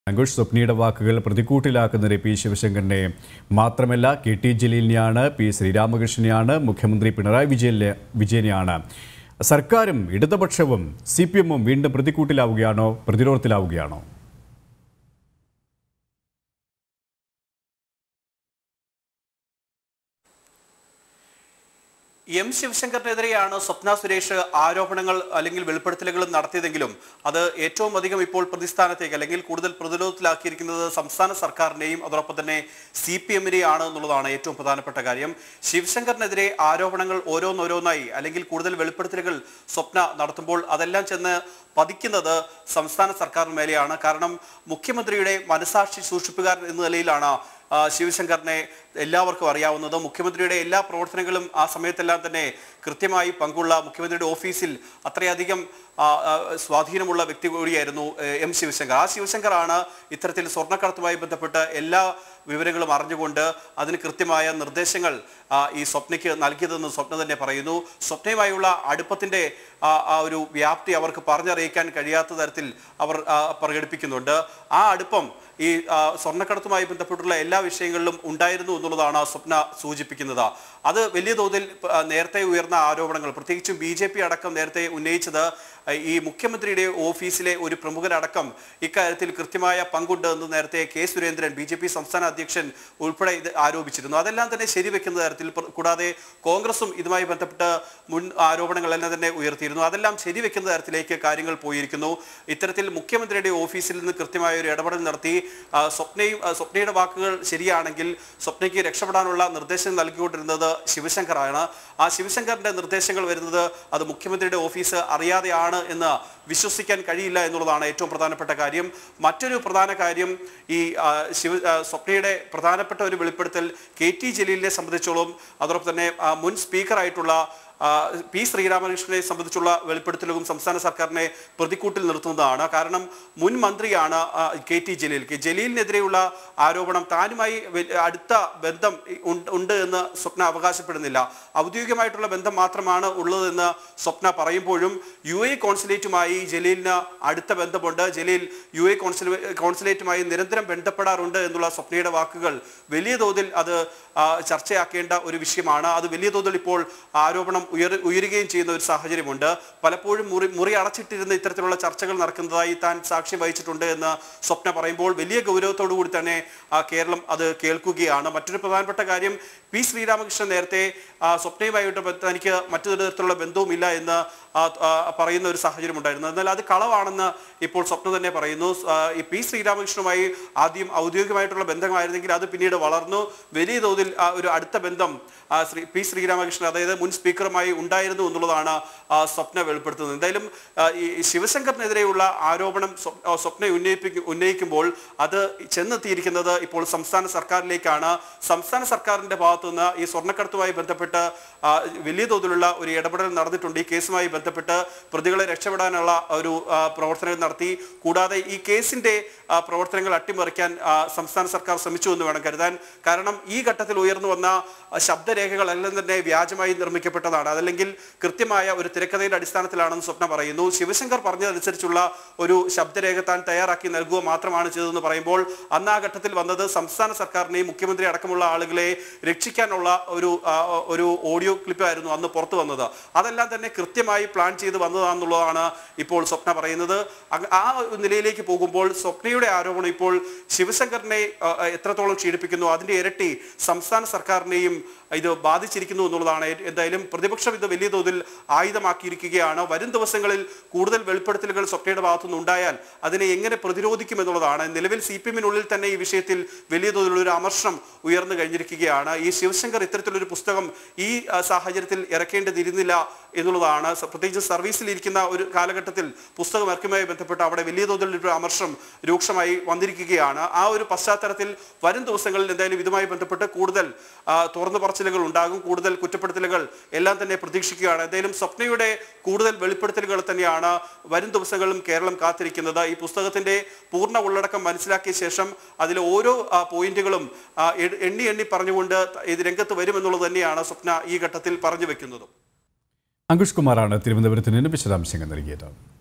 അങ്കുഷ് സ്വപ്നയുടെ വാക്കുകൾ പ്രതിക്കൂട്ടിലാക്കുന്നത് പി ശിവശങ്കറിനെ മാത്രമല്ല കെ ടി ജലീലിനെയാണ് പി ശ്രീരാമകൃഷ്ണനെയാണ് മുഖ്യമന്ത്രി പിണറായി വിജയനെ വിജയനെയാണ് സർക്കാരും ഇടതുപക്ഷവും സി പി എമ്മും വീണ്ടും പ്രതിക്കൂട്ടിലാവുകയാണോ പ്രതിരോധത്തിലാവുകയാണോ എം ശിവശങ്കറിനെതിരെയാണ് സ്വപ്ന സുരേഷ് ആരോപണങ്ങൾ അല്ലെങ്കിൽ വെളിപ്പെടുത്തലുകൾ നടത്തിയതെങ്കിലും അത് ഏറ്റവും അധികം ഇപ്പോൾ പ്രതിസ്ഥാനത്തേക്ക് അല്ലെങ്കിൽ കൂടുതൽ പ്രതിരോധത്തിലാക്കിയിരിക്കുന്നത് സംസ്ഥാന സർക്കാരിനെയും അതോടൊപ്പം തന്നെ സി പി എമ്മിനെയാണ് എന്നുള്ളതാണ് ഏറ്റവും പ്രധാനപ്പെട്ട കാര്യം ശിവശങ്കറിനെതിരെ ആരോപണങ്ങൾ ഓരോന്നോരോന്നായി അല്ലെങ്കിൽ കൂടുതൽ വെളിപ്പെടുത്തലുകൾ സ്വപ്ന നടത്തുമ്പോൾ അതെല്ലാം ചെന്ന് പതിക്കുന്നത് സംസ്ഥാന സർക്കാരിന് മേലെയാണ് കാരണം മുഖ്യമന്ത്രിയുടെ മനസാക്ഷി സൂക്ഷിപ്പുകാരൻ എന്ന നിലയിലാണ് ആ, ശിവശങ്കറിനെ എല്ലാവർക്കും അറിയാവുന്നത് മുഖ്യമന്ത്രിയുടെ എല്ലാ പ്രവർത്തനങ്ങളും ആ സമയത്തെല്ലാം തന്നെ കൃത്യമായി പങ്കുള്ള മുഖ്യമന്ത്രിയുടെ ഓഫീസിൽ അത്രയധികം ആ, ആ, സ്വാധീനമുള്ള വ്യക്തി കൂടിയായിരുന്നു ഏ, എം ശിവശങ്കർ ആ ശിവശങ്കറാണ് ഇത്തരത്തിൽ സ്വർണ്ണക്കടത്തുമായി ബന്ധപ്പെട്ട് എല്ലാ വിവരങ്ങളും അറിഞ്ഞുകൊണ്ട് അതിന് കൃത്യമായ നിർദ്ദേശങ്ങൾ ആ, ഈ സ്വപ്നയ്ക്ക് നൽകിയതെന്ന് സ്വപ്ന തന്നെ പറയുന്നു സ്വപ്നയുമായുള്ള അടുപ്പത്തിന്റെ ആ, ആ ഒരു വ്യാപ്തി അവർക്ക് പറഞ്ഞറിയിക്കാൻ കഴിയാത്ത തരത്തിൽ അവർ ആ, പ്രകടിപ്പിക്കുന്നുണ്ട് ആ അടുപ്പം ഈ ആ, സ്വർണ്ണക്കടത്തുമായി ബന്ധപ്പെട്ടുള്ള എല്ലാ വിഷയങ്ങളിലും ഉണ്ടായിരുന്നു എന്നുള്ളതാണ് സ്വപ്ന സൂചിപ്പിക്കുന്നത് അത് വലിയ തോതിൽ ആ, നേരത്തെ ഉയർന്ന ആരോപണങ്ങൾ പ്രത്യേകിച്ചും ബി ജെ പി അടക്കം നേരത്തെ ഉന്നയിച്ചത് ആ, ഈ മുഖ്യമന്ത്രിയുടെ ഓഫീസിലെ ഒരു പ്രമുഖരടക്കം ഇക്കാര്യത്തിൽ കൃത്യമായ പങ്കുണ്ട് എന്ന് നേരത്തെ K Surendran B J P സംസ്ഥാന അധ്യക്ഷൻ ഉൾപ്പെടെ ഇത് ആരോപിച്ചിരുന്നു അതെല്ലാം തന്നെ ശരിവെക്കുന്ന തരത്തിൽ പ്ര- കൂടാതെ കോൺഗ്രസും ഇതുമായി ബന്ധപ്പെട്ട് മുൻ ആരോപണങ്ങളെല്ലാം തന്നെ ഉയർത്തിയിരുന്നു അതെല്ലാം ശരിവെക്കുന്ന തരത്തിലേക്ക് കാര്യങ്ങൾ പോയിരിക്കുന്നു ഇത്തരത്തിൽ മുഖ്യമന്ത്രിയുടെ ഓഫീസിൽ നിന്ന് കൃത്യമായ ഒരു ഇടപെടൽ നടത്തി ആ, സ്വപ്നയും ആ, സ്വപ്നയുടെ വാക്കുകൾ ശരിയാണെങ്കിൽ സ്വപ്നയ്ക്ക് രക്ഷപ്പെടാനുള്ള നിർദ്ദേശം നൽകിക്കൊണ്ടിരുന്നത് ശിവശങ്കറാണ് ആ ശിവശങ്കറിന്റെ നിർദ്ദേശങ്ങൾ വരുന്നത് അത് മുഖ്യമന്ത്രിയുടെ ഓഫീസ് അറിയാതെയാണ് എന്ന് വിശ്വസിക്കാൻ കഴിയില്ല എന്നുള്ളതാണ് ഏറ്റവും പ്രധാനപ്പെട്ട കാര്യം മറ്റൊരു പ്രധാന കാര്യം ഈ ആ, ശിവ ആ, സ്വപ്നയുടെ പ്രധാനപ്പെട്ട ഒരു വെളിപ്പെടുത്തൽ കെ ടി ജലീലിനെ സംബന്ധിച്ചോളം അതോടൊപ്പം തന്നെ ആ, മുൻ സ്പീക്കറായിട്ടുള്ള ആ, പി ശ്രീരാമകൃഷ്ണനെ സംബന്ധിച്ചുള്ള വെളിപ്പെടുത്തലും സംസ്ഥാന സർക്കാരിനെ പ്രതിക്കൂട്ടിൽ നിർത്തുന്നതാണ് കാരണം മുൻ മന്ത്രിയാണ് ആ, കെ ടി ജലീൽ കെ ജലീലിനെതിരെയുള്ള ആരോപണം താനുമായി വെ- അടുത്ത ബന്ധം ഉണ്ട് ഉണ്ട് എന്ന് സ്വപ്ന അവകാശപ്പെടുന്നില്ല ഔദ്യോഗികമായിട്ടുള്ള ബന്ധം മാത്രമാണ് ഉള്ളതെന്ന് സ്വപ്ന പറയുമ്പോഴും യു എ കോൺസുലേറ്റുമായി ജലീലിന് അടുത്ത ബന്ധമുണ്ട് ജലീൽ യു എ കോൺസുലേ കോൺസുലേറ്റുമായി നിരന്തരം ബന്ധപ്പെടാറുണ്ട് എന്നുള്ള സ്വപ്നയുടെ വാക്കുകൾ വലിയ തോതിൽ അത് ആ, ചർച്ചയാക്കേണ്ട ഒരു വിഷയമാണ് അത് വലിയ തോതിൽ ഇപ്പോൾ ആരോപണം ഉയർ ഉയരുകയും ചെയ്യുന്ന ഒരു സാഹചര്യമുണ്ട് പലപ്പോഴും മുറി മുറി അടച്ചിട്ടിരുന്ന ഇത്തരത്തിലുള്ള ചർച്ചകൾ നടക്കുന്നതായി താൻ സാക്ഷ്യം വഹിച്ചിട്ടുണ്ട് എന്ന് സ്വപ്ന പറയുമ്പോൾ വലിയ ഗൗരവത്തോടു കൂടി തന്നെ ആ, കേരളം അത് കേൾക്കുകയാണ് മറ്റൊരു പ്രധാനപ്പെട്ട കാര്യം പി ശ്രീരാമകൃഷ്ണൻ നേരത്തെ ആ, സ്വപ്നയുമായിട്ട് ബന്ധ- തനിക്ക് മറ്റൊരു തരത്തിലുള്ള ബന്ധവുമില്ല എന്ന് ആ, ആ, പറയുന്ന ഒരു സാഹചര്യം ഉണ്ടായിരുന്നു എന്നാൽ അത് കളവാണെന്ന് ഇപ്പോൾ സ്വപ്ന തന്നെ പറയുന്നു ആ, ഈ പി ശ്രീരാമകൃഷ്ണനുമായി ആദ്യം ഔദ്യോഗികമായിട്ടുള്ള ബന്ധമായിരുന്നെങ്കിൽ അത് പിന്നീട് വളർന്നു വലിയ തോതിൽ ആ, ഒരു അടുത്ത ബന്ധം ആ, ശ്രീ പി ശ്രീരാമകൃഷ്ണൻ അതായത് മുൻ സ്പീക്കറുമായി ഉണ്ടായിരുന്നു എന്നുള്ളതാണ് ആ, സ്വപ്ന വെളിപ്പെടുത്തുന്നത് എന്തായാലും ആ, ഈ ശിവശങ്കറിനെതിരെയുള്ള ആരോപണം സ്വ- ആ, സ്വപ്ന ഉന്നയിപ്പിക്കും ഉന്നയിക്കുമ്പോൾ അത് ചെന്നെത്തിയിരിക്കുന്നത് ഇപ്പോൾ സംസ്ഥാന സർക്കാരിലേക്കാണ് സംസ്ഥാന സർക്കാരിന്റെ ഭാഗത്തുനിന്ന് ഈ സ്വർണ്ണക്കടത്തുമായി ബന്ധപ്പെട്ട് ആ, വലിയ തോതിലുള്ള ഒരു ഇടപെടൽ നടന്നിട്ടുണ്ട് ഈ കേസുമായി ബന്ധപ്പെട്ട് പ്രതികളെ രക്ഷപ്പെടാനുള്ള ഒരു ആ, പ്രവർത്തനങ്ങൾ നടത്തി കൂടാതെ ഈ കേസിന്റെ ആ, പ്രവർത്തനങ്ങൾ അട്ടിമറിക്കാൻ ആ, സംസ്ഥാന സർക്കാർ ശ്രമിച്ചു എന്ന് വേണം കരുതാൻ കാരണം ഈ ഘട്ടത്തിൽ ഉയർന്നു വന്ന ആ, ശബ്ദരേഖകളെല്ലാം തന്നെ വ്യാജമായി നിർമ്മിക്കപ്പെട്ടതാണ് അതല്ലെങ്കിൽ കൃത്യമായ ഒരു തിരക്കഥയുടെ അടിസ്ഥാനത്തിലാണെന്ന് സ്വപ്ന പറയുന്നു ശിവശങ്കർ പറഞ്ഞതനുസരിച്ചുള്ള ഒരു ശബ്ദരേഖ താൻ തയ്യാറാക്കി നൽകുക മാത്രമാണ് ചെയ്തതെന്ന് പറയുമ്പോൾ അന്ന് ആ ഘട്ടത്തിൽ വന്നത് സംസ്ഥാന സർക്കാരിനെയും മുഖ്യമന്ത്രി അടക്കമുള്ള ആളുകളെ രക്ഷിക്കാനുള്ള ഒരു ആ, ഒരു ഓഡിയോ ക്ലിപ്പായിരുന്നു അന്ന് പുറത്തു വന്നത് അതെല്ലാം തന്നെ കൃത്യമായി പ്ലാൻ ചെയ്ത് വന്നതാണെന്നുള്ളതാണ് ഇപ്പോൾ സ്വപ്ന പറയുന്നത് അങ് ആ ഒരു നിലയിലേക്ക് പോകുമ്പോൾ സ്വപ്നയുടെ ആരോപണം ഇപ്പോൾ ശിവശങ്കറിനെ ആ, ആ, എത്രത്തോളം ക്ഷീണിപ്പിക്കുന്നു അതിന്റെ ഇരട്ടി സംസ്ഥാന സർക്കാരിനെയും ഇത് ബാധിച്ചിരിക്കുന്നു എന്നുള്ളതാണ് ഏ- എന്തായാലും പ്രതിപക്ഷം ഇത് വലിയ തോതിൽ ആയുധമാക്കിയിരിക്കുകയാണ് വരും ദിവസങ്ങളിൽ കൂടുതൽ വെളിപ്പെടുത്തലുകൾ സ്വപ്നയുടെ ഭാഗത്തുനിന്ന് ഉണ്ടായാൽ അതിനെ എങ്ങനെ പ്രതിരോധിക്കും എന്നുള്ളതാണ് നിലവിൽ സി പി എമ്മിനുള്ളിൽ തന്നെ ഈ വിഷയത്തിൽ വലിയ തോതിലുള്ള ഒരു അമർഷം ഉയർന്നു കഴിഞ്ഞിരിക്കുകയാണ് ഈ ശിവശങ്കർ ഇത്തരത്തിലൊരു പുസ്തകം ഈ ആ, സാഹചര്യത്തിൽ ഇറക്കേണ്ടതിരുന്നില്ല എന്നുള്ളതാണ് സ- പ്രത്യേകിച്ച് സർവീസിൽ ഇരിക്കുന്ന ഒരു കാലഘട്ടത്തിൽ പുസ്തകം ഇറക്കുമായി ബന്ധപ്പെട്ട് അവിടെ വലിയ തോതിലുള്ള അമർഷം രൂക്ഷമായി വന്നിരിക്കുകയാണ് ആ ഒരു പശ്ചാത്തലത്തിൽ വരും ദിവസങ്ങളിൽ എന്തായാലും ഇതുമായി ബന്ധപ്പെട്ട് കൂടുതൽ ആ, തുറന്നു പറച്ചിലുകൾ ഉണ്ടാകും കൂടുതൽ കുറ്റപ്പെടുത്തലുകൾ എല്ലാം തന്നെ പ്രതീക്ഷിക്കുകയാണ് എന്തായാലും സ്വപ്നയുടെ കൂടുതൽ വെളിപ്പെടുത്തലുകൾ തന്നെയാണ് വരും ദിവസങ്ങളിലും കേരളം കാത്തിരിക്കുന്നത് ഈ പുസ്തകത്തിന്റെ പൂർണ്ണ ഉള്ളടക്കം മനസ്സിലാക്കിയ ശേഷം അതിലെ ഓരോ ആ, പോയിന്റുകളും ആ, എ- എണ്ണി എണ്ണി പറഞ്ഞുകൊണ്ട് ഇത് രംഗത്ത് വരുമെന്നുള്ളത് തന്നെയാണ് സ്വപ്ന ഈ ഘട്ടത്തിൽ പറഞ്ഞു വെക്കുന്നതും അങ്കുഷ് കുമാറാണ് തിരുവനന്തപുരത്ത് നിന്ന് വിശദാംശങ്ങൾ നൽകിയത്